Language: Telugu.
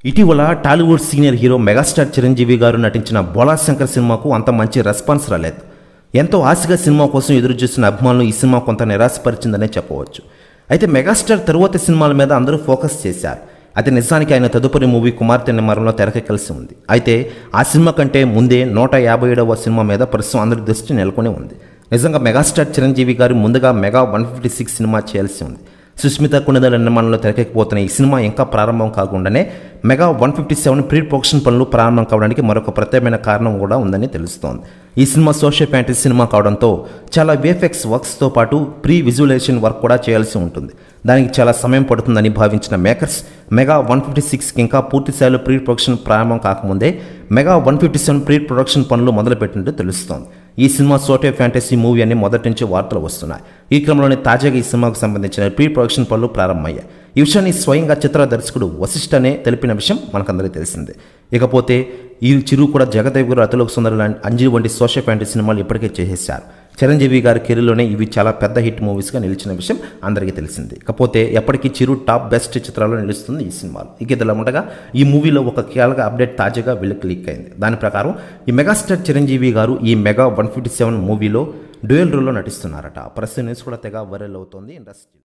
ఇటీవల Tollywood senior hero megastar Chiranjeevi garu నటించిన బోలా శంకర్ సినిమాకు అంత మంచి రెస్పాన్స్ రాలేదు ఎంతో ఆశగా సినిమా కోసం ఎదురు చూస్తున్న అభిమానులు ఈ సినిమా కొంత నిరాశపరిచిందనే చెప్పవచ్చు అయితే మెగాస్టార్ తరువాతి సినిమాల మీద అందరూ ఫోకస్ చేశారు అయితే నిజానికి ఆయన తదుపరి మూవీ కుమార్తె నిమ్మరంలో తెరకెక్కాల్సి ఉంది అయితే ఆ సినిమా కంటే ముందే నూట యాభై ఏడవ సినిమా మీద ప్రస్తుతం అందరి దృష్టి నెలకొని ఉంది నిజంగా మెగాస్టార్ చిరంజీవి గారు ముందుగా mega one fifty six cinema చేయాల్సి ఉంది సుస్మిత కుణదల నిర్మాణంలో తెరకెక్కిపోతున్న ఈ సినిమా ఇంకా ప్రారంభం కాకుండానే mega one fifty seven pre production పనులు ప్రారంభం కావడానికి మరొక ప్రత్యేకమైన కారణం కూడా ఉందని తెలుస్తోంది ఈ సినిమా సోషల్ ఫ్యాంటసీ సినిమా కావడంతో చాలా విఎఫ్ఎక్స్ వర్క్స్తో పాటు ప్రీ విజువలైజేషన్ వర్క్ కూడా చేయాల్సి ఉంటుంది దానికి చాలా సమయం పడుతుందని భావించిన మేకర్స్ మెగా వన్ ఫిఫ్టీ సిక్స్కి ఇంకా పూర్తి స్థాయిలో ప్రీ ప్రొడక్షన్ ప్రారంభం కాకముందే mega one fifty seven pre production పనులు మొదలుపెట్టినట్టు తెలుస్తోంది ఈ సినిమా సోటే ఫ్యాంటసీ మూవీ అని మొదటి నుంచి వార్తలు వస్తున్నాయి ఈ క్రమంలోనే తాజాగా ఈ సినిమాకు సంబంధించిన ప్రీ ప్రొడక్షన్ పనులు ప్రారంభమయ్యాయి ఈ విషయాన్ని స్వయంగా చిత్ర దర్శకుడు వశిష్ఠ అనే తెలిపిన విషయం మనకందరికీ తెలిసిందే ఇకపోతే ఈ చిరు కూడా జగదేవ్ గారు అతులకు సుందర లాంటి అంజీ వంటి సోషల్ ఫ్యాంటసీ సినిమాలు ఇప్పటికే చేసేశారు చిరంజీవి గారి కెరీర్లోనే ఇవి చాలా పెద్ద హిట్ మూవీస్గా నిలిచిన విషయం అందరికీ తెలిసింది ఇకపోతే ఎప్పటికీ చిరు టాప్ బెస్ట్ చిత్రాల్లో నిలుస్తుంది ఈ సినిమాలు ఇక ఇదిలా ఉండగా ఈ మూవీలో ఒక కీలక అప్డేట్ తాజాగా వీళ్ళకి లీక్ అయింది దాని ప్రకారం ఈ మెగాస్టార్ చిరంజీవి గారు ఈ మెగా వన్ ఫిఫ్టీ సెవెన్ మూవీలో డ్యూయల్ రోల్లో నటిస్తున్నారట ప్రస్తుతం న్యూస్ కూడా తెగ వైరల్ అవుతోంది ఇండస్ట్రీ